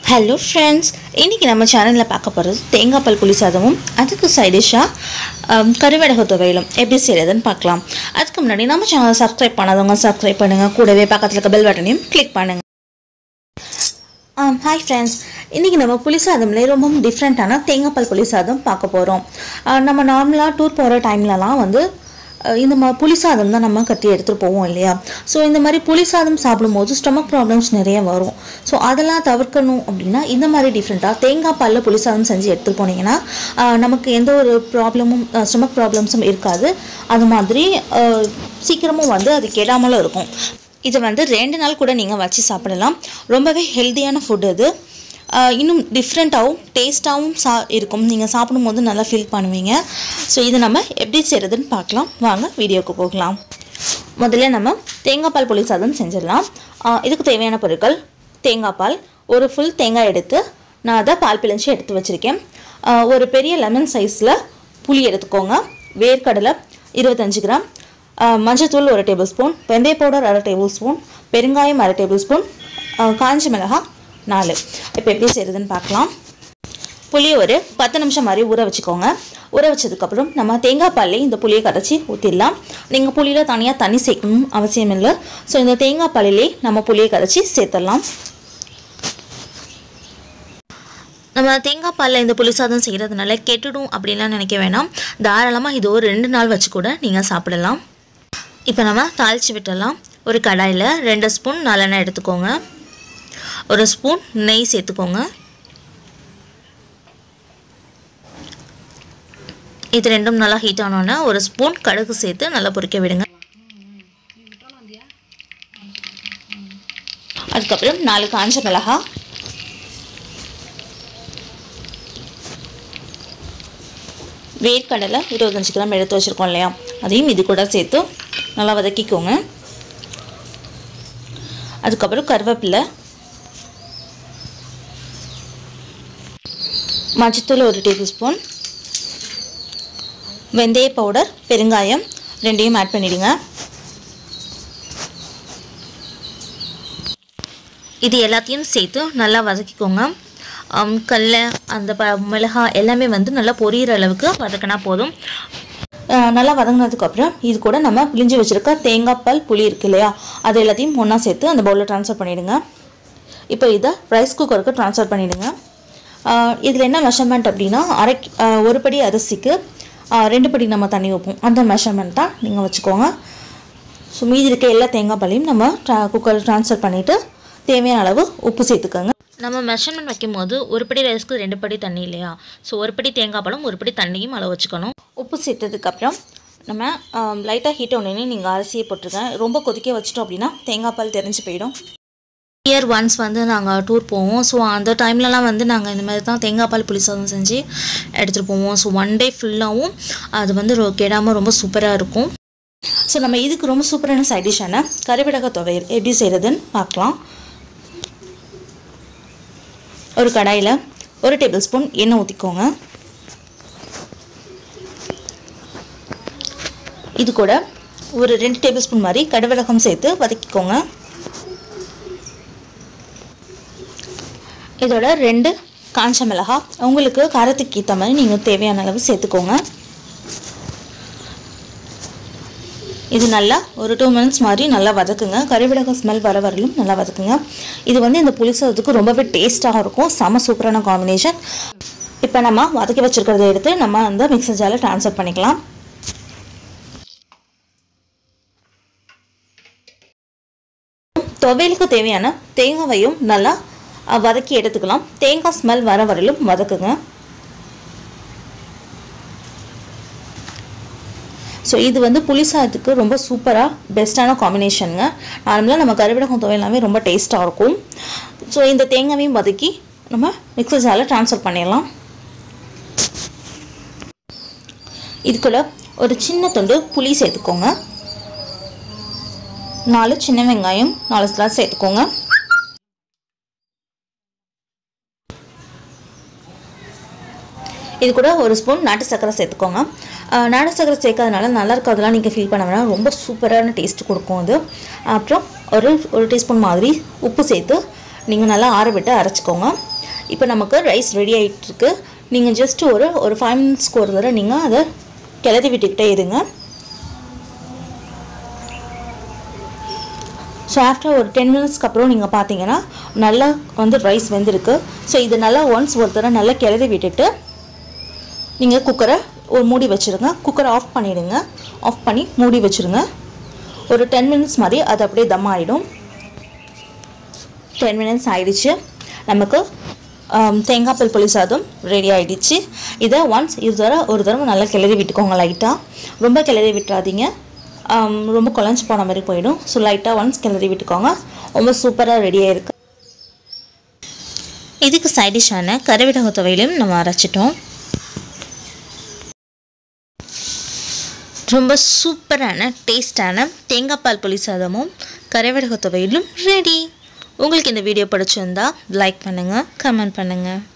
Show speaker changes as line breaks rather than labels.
hello friends இன்றைக்கி நம்ம சேனலில் பார்க்க போகிறது தேங்காய் பால் புளி சாதமும் அதுக்கு சைடிஷாக கருவடக துவையிலும் எப்படி செய்கிறதுன்னு பார்க்கலாம் அதுக்கு முன்னாடி நம்ம சேனலை சப்ஸ்கிரைப் பண்ணாதவங்க சப்ஸ்கிரைப் பண்ணுங்கள் கூடவே பக்கத்தில் இருக்க பெல் பட்டனையும் கிளிக் பண்ணுங்கள் ஹாய் ஃப்ரெண்ட்ஸ் இன்றைக்கி நம்ம புளி சாதம்லேயே ரொம்ப டிஃப்ரெண்ட்டான தேங்காய் பால் புளி சாதம் பார்க்க போகிறோம் நம்ம நார்மலாக டூர் போகிற டைம்லலாம் வந்து அஹ் இந்த மாதிரி புளி சாதம் தான் நம்ம கட்டி எடுத்துகிட்டு போவோம் இல்லையா ஸோ இந்த மாதிரி புளி சாதம் சாப்பிடும்போது ஸ்டொமக் ப்ராப்ளம்ஸ் நிறைய வரும் ஸோ அதெல்லாம் தவிர்க்கணும் அப்படின்னா இந்த மாதிரி டிஃப்ரெண்ட்டாக தேங்காய் பாலில் புளி சாதம் செஞ்சு எடுத்துகிட்டு போனீங்கன்னா அஹ் நமக்கு எந்த ஒரு ப்ராப்ளமும் ஸ்டொமக் ப்ராப்ளம்ஸும் இருக்காது அது மாதிரி அஹ் சீக்கிரமும் வந்து அது கெடாமலும் இருக்கும் இதை வந்து ரெண்டு நாள் கூட நீங்கள் வச்சு சாப்பிடலாம் ரொம்பவே ஹெல்த்தியான ஃபுட் இது ஆஹ் இன்னும் டிஃப்ரெண்ட்டாகவும் டேஸ்ட்டாகவும் சா இருக்கும் நீங்கள் சாப்பிடும்போது நல்லா ஃபீல் பண்ணுவீங்க ஸோ இது நம்ம எப்படி செய்கிறதுன்னு பார்க்கலாம் வாங்க வீடியோக்கு போகலாம் முதல்ல நம்ம தேங்காய் பால் புளி சாதம் செஞ்சிடலாம் ஆஹ் இதுக்கு தேவையான பொருட்கள் தேங்காய் பால் ஒரு ஃபுல் தேங்காய் எடுத்து நான் அதை பால் பிழிஞ்சு எடுத்து வச்சுருக்கேன் ஆஹ் ஒரு பெரிய லெமன் சைஸில் புளி எடுத்துக்கோங்க வேர்க்கடலை இருபத்தஞ்சு கிராம் ஆஹ் மஞ்சத்தூள் ஒரு டேபிள் ஸ்பூன் வெந்தய பவுடர் அரை டேபிள் ஸ்பூன் பெருங்காயம் அரை டேபிள் ஸ்பூன் ஆஹ் காஞ்ச மிளகாய் நாலு இப்போ எப்படி செய்கிறதுன்னு பார்க்கலாம் புளியை ஒரு பத்து நிமிஷம் மாதிரி ஊற வச்சுக்கோங்க ஊற வச்சதுக்கப்புறம் நம்ம தேங்காய் பால்லே இந்த புளியை கரைச்சி ஊற்றிடலாம் நீங்கள் புளியில் தனியாக தண்ணி சேர்க்கணும் அவசியம் இல்லை ஸோ இந்த தேங்காய் பாலிலே நம்ம புளியை கரைச்சி சேர்த்துடலாம் நம்ம தேங்காய் பாலில் இந்த புளி சாதம் செய்கிறதுனால கெட்டுடும் அப்படின்லாம் நினைக்க வேணாம் தாராளமாக இது ஒரு ரெண்டு நாள் வச்சு கூட நீங்கள் சாப்பிடலாம் இப்போ நம்ம தாளித்து விட்டுடலாம் ஒரு கடாயில் ரெண்டு ஸ்பூன் நல்லெண்ணெய் எடுத்துக்கோங்க ஒரு ஸ்பூன் நெய் சேர்த்துக்கோங்க இது ரெண்டும் நல்லா ஹீட் ஆனோன்னே ஒரு ஸ்பூன் கடுகு சேர்த்து நல்லா பொரிக்க விடுங்க அதுக்கப்புறம் நாலு காஞ்ச மிளகா வேர்க்கடலை இருபத்தஞ்சி கிராம் எடுத்து வச்சுருக்கோம் இல்லையா அதையும் இது கூட சேர்த்து நல்லா வதக்கிக்கோங்க அதுக்கப்புறம் கருவேப்பிலை மஞ்சத்தூள் ஒரு டேபிள் ஸ்பூன் வெந்தய பவுடர் பெருங்காயம் ரெண்டையும் ஆட் பண்ணிடுங்க இது எல்லாத்தையும் சேர்த்து நல்லா வதக்கிக்கோங்க ஆம், கடல அந்த ப மிளகாய் எல்லாமே வந்து நல்லா பொரியிற அளவுக்கு வதக்கினா போதும் ஆ, நல்லா வதங்கினதுக்கப்புறம் இது கூட நம்ம பிழிஞ்சு வச்சுருக்க தேங்காய் பால் புளி இருக்கு இல்லையா அது எல்லாத்தையும் ஒன்றா சேர்த்து அந்த பவுலில் ட்ரான்ஸ்ஃபர் பண்ணிவிடுங்க இப்போ இதை ரைஸ் குக்கருக்கு ட்ரான்ஸ்ஃபர் பண்ணிவிடுங்க இதில் என்ன மெஷர்மெண்ட் அப்படின்னா அரை கி- ஆ, ஒரு படி அரிசிக்கு ஆ, ரெண்டு படி நம்ம தண்ணி வைப்போம் அந்த மெஷர்மெண்ட் தான் நீங்கள் வச்சுக்கோங்க ஸோ மீதி இருக்க எல்லா தேங்காய் பாலையும் நம்ம ட்ரா குக்கரில் ட்ரான்ஸ்ஃபர் பண்ணிவிட்டு தேவையான அளவு உப்பு சேர்த்துக்கோங்க நம்ம மெஷர்மெண்ட் வைக்கும்போது ஒரு படி ரைஸ்க்கு ரெண்டு படி தண்ணி இல்லையா ஸோ ஒரு படி தேங்காய் பழம் ஒரு படி தண்ணியும் அளவு வச்சுக்கணும் உப்பு சேர்த்ததுக்கப்புறம் நம்ம லைட்டாக ஹீட் ஒன்று நீங்கள் அரிசியை போட்டிருக்கேன் ரொம்ப கொதிக்க வச்சிட்டோம் அப்படின்னா தேங்காய் பால் தெரிஞ்சு போயிடும் இயர் ஒன்ஸ் வந்து நாங்கள் டூர் போவோம் ஸோ அந்த டைம்லலாம் வந்து நாங்கள் இந்த மாதிரி தான் தேங்காய் பால் புளி சாதம் செஞ்சு எடுத்துகிட்டு போவோம் ஸோ ஒன் டே ஃபுல்லாகவும் அது வந்து ரொ- கெடாமல் ரொம்ப சூப்பராக இருக்கும் ஸோ நம்ம இதுக்கு ரொம்ப சூப்பரான சைட் டிஷ்ஷான கறிவிடக துவையல் எப்படி செய்கிறதுன்னு பார்க்கலாம் ஒரு கடாயில் ஒரு டேபிள் ஸ்பூன் எண்ணெய் ஊற்றிக்கோங்க இது கூட ஒரு ரெண்டு டேபிள் ஸ்பூன் மாதிரி கடுவலகம் சேர்த்து வதக்கிக்கோங்க இதோட ரெண்டு காஞ்ச மிளகாய் உங்களுக்கு காரத்துக்கு ஏற்ற மாதிரி நீங்கள் தேவையான அளவு சேர்த்துக்கோங்க இது நல்லா ஒரு டூ மினிட்ஸ் மாதிரி நல்லா வதக்குங்க கறிவிடக ஸ்மெல் வர வரலும் நல்லா வதக்குங்க இது வந்து இந்த புளிசாதத்துக்கு ரொம்பவே டேஸ்ட்டாகவும் இருக்கும் செம சூப்பரான காம்பினேஷன் இப்போ நம்ம வதக்கி வச்சுருக்கிறத எடுத்து நம்ம அந்த மிக்சர் ஜாரில் ட்ரான்ஸ்ஃபர் பண்ணிக்கலாம் துவையலுக்கு தேவையான தேங்காவையும் நல்லா அஹ், வதக்கி எடுத்துக்கலாம் தேங்காய் ஸ்மெல் வர வரலும் வதக்குங்க ஸோ இது வந்து புளி சாதத்துக்கு ரொம்ப சூப்பராக பெஸ்ட்டான காம்பினேஷனுங்க நார்மலாக நம்ம கருவிடகம் துவையலாமே ரொம்ப டேஸ்ட்டாக இருக்கும் ஸோ இந்த தேங்காவையும் வதக்கி நம்ம மிக்சர் ஜாரில் ட்ரான்ஸ்ஃபர் பண்ணிடலாம் இதுக்குள்ள ஒரு சின்ன துண்டு புளி சேர்த்துக்கோங்க நாலு சின்ன வெங்காயம் நாலு ஸ்லாட் சேர்த்துக்கோங்க இது கூட ஒரு ஸ்பூன் நாட்டு சர்க்கரை சேர்த்துக்கோங்க அஹ் நாட்டு சர்க்கரை சேர்க்கறதுனால நல்லா இருக்கிறதெல்லாம் நீங்கள் ஃபீல் பண்ண வேணாம் ரொம்ப சூப்பரான டேஸ்ட் கொடுக்கும் அது அப்புறம் ஒரு ஒரு டீஸ்பூன் மாதிரி உப்பு சேர்த்து நீங்கள் நல்லா ஆற விட்டு அரைச்சிக்கோங்க இப்போ நமக்கு ரைஸ் ரெடி ஆகிட்டுருக்கு நீங்கள் ஜஸ்ட் ஒரு ஒரு ஃபைவ் மினிட்ஸ்க்கு ஒரு தடவை நீங்கள் அதை கிளறி விட்டுக்கிட்டே இருங்க ஸோ ஆஃப்டர் ஒரு டென் மினிட்ஸ்க்கு அப்புறம் நீங்கள் பார்த்தீங்கன்னா நல்லா வந்து ரைஸ் வெந்திருக்கு ஸோ இது நல்லா ஒன்ஸ் ஒரு தடவை நல்லா கிளறி விட்டுட்டு நீங்கள் குக்கரை ஒரு மூடி வச்சுருங்க குக்கரை ஆஃப் பண்ணிவிடுங்க ஆஃப் பண்ணி மூடி வச்சுருங்க ஒரு டென் மினிட்ஸ் மாதிரி அது அப்படியே தம் ஆகிடும் டென் மினிட்ஸ் ஆயிடுச்சு நமக்கு ஆம், தேங்காய் பால் புளி சாதம் ரெடி ஆயிடுச்சு இதை ஒன்ஸ் இது தடவை ஒரு தடவை நல்லா கிளறி விட்டுக்கோங்க லைட்டாக ரொம்ப கிளறி விட்டுறாதீங்க ஆம், ரொம்ப குழஞ்சி போன மாதிரி போயிடும் ஸோ லைட்டாக ஒன்ஸ் கிளறி விட்டுக்கோங்க ரொம்ப சூப்பராக ரெடியாக இருக்குது இதுக்கு சைடிஷான கருவிடக துவையிலையும் நம்ம அரைச்சிட்டோம் ரொம்ப சூப்பரான டேஸ்டான தேங்காய் பால் புளி சாதமும் கரைவடக துவையிலும் ரெடி உங்களுக்கு இந்த வீடியோ பிடிச்சிருந்தா லைக் பண்ணுங்கள் கமெண்ட் பண்ணுங்கள்